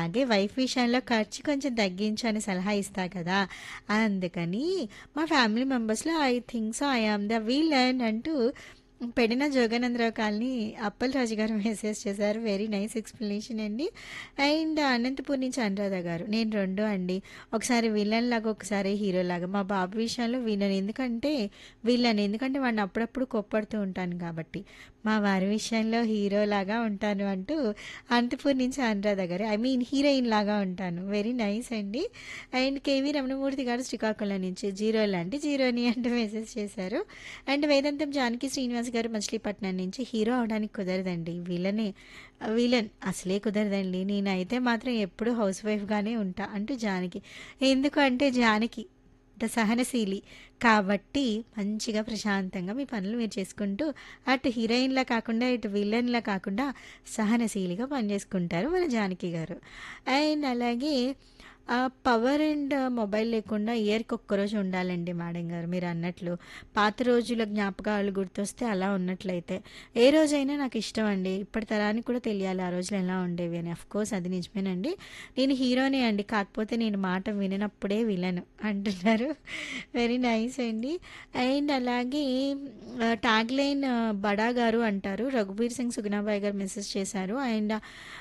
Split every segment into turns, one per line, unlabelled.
అలాగే వైఫ్ విషయంలో ఖర్చు కొంచెం తగ్గించు అని సలహా ఇస్తా కదా అందుకని మా ఫ్యామిలీ మెంబర్స్లో I think so I am the villain అంటూ పెడిన జోగానందరావు కాలనీ అప్పల్ రాజు గారు మెసేజ్ చేశారు వెరీ నైస్ ఎక్స్ప్లెనేషన్ అండి అండ్ అనంతపూర్ నుంచి అనురాధ గారు నేను రెండు అండి ఒకసారి విలన్ లాగా ఒకసారి హీరో లాగా మా బాబు విషయంలో విలన్ ఎందుకంటే విలన్ ఎందుకంటే వాడిని అప్పుడప్పుడు కొప్పడుతూ ఉంటాను కాబట్టి మా వారి విషయంలో హీరో లాగా ఉంటాను అంటూ అనంతపూర్ నుంచి అనురాధ గారు ఐ మీన్ హీరోయిన్ లాగా ఉంటాను వెరీ నైస్ అండి అండ్ కేవీ రమణమూర్తి గారు శ్రీకాకుళం నుంచి జీరో లాంటి జీరోని అంటూ మెసేజ్ చేశారు అండ్ వేదాంతం జానకి శ్రీనివాస్ గారు మచిలీపట్నం నుంచి హీరో అవడానికి కుదరదండి విలనే విలన్ అసలే కుదరదండి నేనైతే మాత్రం ఎప్పుడు హౌస్ వైఫ్గానే ఉంటా అంటూ జానకి ఎందుకంటే జానకి ద సహనశీలి కాబట్టి మంచిగా ప్రశాంతంగా మీ పనులు మీరు చేసుకుంటూ అటు హీరోయిన్లా కాకుండా ఇటు విలన్లా కాకుండా సహనశీలిగా పనిచేసుకుంటారు మన జానకి గారు అండ్ అలాగే ఆ పవర్ అండ్ మొబైల్ లేకుండా ఇయర్కి ఒక్కరోజు ఉండాలండి మేడం గారు మీరు అన్నట్లు పాత రోజుల జ్ఞాపకాలు గుర్తొస్తే అలా ఉన్నట్లయితే ఏ రోజైనా నాకు ఇష్టం అండి ఇప్పటి తరానికి కూడా తెలియాలి ఆ రోజులు ఎలా ఉండేవి అని అఫ్ కోర్స్ అది నిజమేనండి నేను హీరోనే అండి కాకపోతే నేను మాట విననప్పుడే విలను అంటున్నారు వెరీ నైస్ అండి అండ్ అలాగే ట్యాగ్ లైన్ బడా గారు అంటారు రఘుబీర్ సింగ్ సుగుణాబాయ్ గారు మెసేజ్ చేశారు అండ్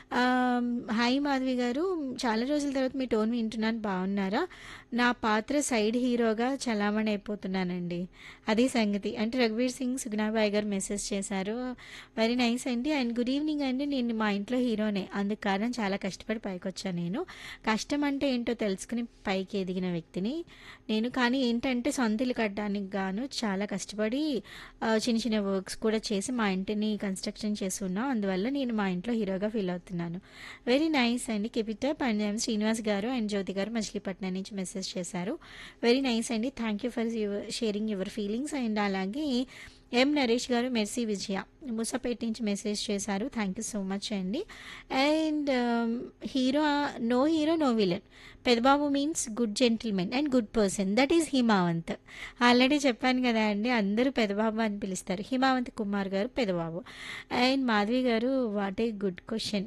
హాయ్ మాధవి గారు చాలా రోజుల తర్వాత మీ టోన్ వింటున్నాను బాగున్నారా నా పాత్ర సైడ్ హీరోగా చలామణి అయిపోతున్నానండి అది సంగతి అంటే రఘువీర్ సింగ్ సుగ్నాబాయ్ గారు మెసేజ్ చేశారు వెరీ నైస్ అండి అండ్ గుడ్ ఈవినింగ్ అండి నేను మా ఇంట్లో హీరోనే అందుకు కారణం చాలా కష్టపడి పైకి వచ్చాను నేను కష్టం అంటే ఏంటో తెలుసుకుని పైకి ఎదిగిన వ్యక్తిని నేను కానీ ఏంటంటే సొంత ఇల్లు కట్టడానికి గాను చాలా కష్టపడి ఆ, చిన్న చిన్న వర్క్స్ కూడా చేసి మా ఇంటిని కన్స్ట్రక్షన్ చేస్తున్నాం అందువల్ల నేను మా ఇంట్లో హీరోగా ఫీల్ అవుతున్నాను వెరీ నైస్ అండి కెపిటల్ పంజాబ్ శ్రీనివాస్ గారు అండ్ జ్యోతి గారు మచిలీపట్నం నుంచి మెసేజ్ చేశారు వెరీ నైస్ అండి thank you for your sharing your feelings and అలాగే ఎం నరేష్ గారు మెర్సీ విజయ ముసాపేట నుంచి మెసేజ్ చేశారు థ్యాంక్ యూ సో మచ్ అండి and hero no hero no villain Pedababu means good gentlemen and good person that is Himavanth already చెప్పాను కదా అండి అందరూ పెదబాబు అని పిలుస్తారు హిమావంత్ కుమార్ గారు పెదబాబు అండ్ మాధవి గారు వాట్ ఏ గుడ్ క్వశ్చన్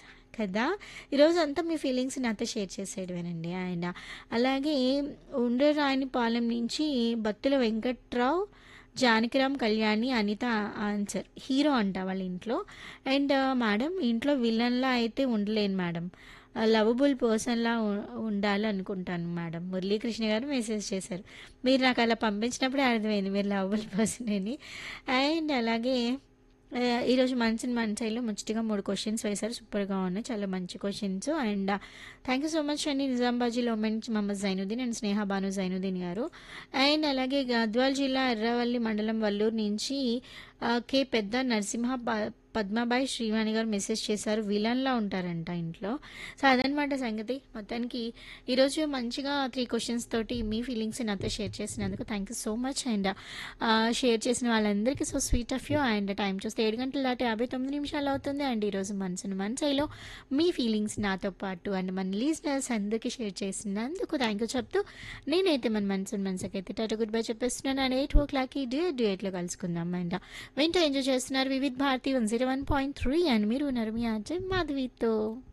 కదా ఈరోజు అంతా మీ ఫీలింగ్స్ నాతో షేర్ చేసేయడమేనండి ఆయన అలాగే ఉండరాని పాలెం నుంచి భక్తుల వెంకట్రావు జానకిరామ్ కళ్యాణి అనిత ఆన్సర్ హీరో అంట వాళ్ళ ఇంట్లో అండ్ మేడం ఇంట్లో విలన్లా అయితే ఉండలేను మేడం లవబుల్ పర్సన్లా ఉండాలి అనుకుంటాను మేడం మురళీకృష్ణ గారు మెసేజ్ చేశారు మీరు నాకు అలా పంపించినప్పుడే అర్థమైంది మీరు లవబుల్ పర్సన్ అని అండ్ అలాగే ఆ, ఈరోజు మనసుని మనసైలో ముచ్చటగా మూడు క్వశ్చన్స్ వేశారు సూపర్గా ఉన్నాయి చాలా మంచి questions and thank you so much అండి నిజామాబాద్లో నుంచి మహమ్మద్ జైనుద్దీన్ అండ్ స్నేహ బాను జైనుద్దీన్ గారు అండ్ అలాగే గద్వాల్ జిల్లా ఎర్రవల్లి మండలం వల్లూరు నుంచి ఆ, కే పెద్ద నరసింహ ప- పద్మాబాయి శ్రీవాణి గారు మెసేజ్ చేశారు విలన్లా ఉంటారంట ఇంట్లో సో అదనమాట సంగతి మొత్తానికి ఈరోజు మంచిగా త్రీ క్వశ్చన్స్ తోటి మీ ఫీలింగ్స్ నాతో షేర్ చేసినందుకు thank you so much and share చేసిన వాళ్ళందరికీ so sweet of you and time చూస్తే ఏడు గంటల దాటి యాభై తొమ్మిది నిమిషాలు అవుతుంది అండ్ ఈరోజు మనసును మనసైలో మీ ఫీలింగ్స్ నాతో పాటు అండ్ మన లీజనర్స్ అందరికీ షేర్ చేసినందుకు థ్యాంక్ యూ చెప్తూ నేనైతే మన మనసును మనసుకైతే టాటా గుడ్ బై చెప్పేస్తున్నాను అండ్ ఎయిట్ ఓ క్లాక్కి డ్యూయట్ డ్యూయట్లో కలుసుకుందాం అండ్ వింటూ ఎంజాయ్ చేస్తున్నారు Vividh Bharati one zero one point three and మీరు ఉన్నారు మీ అజయ్ మాధవితో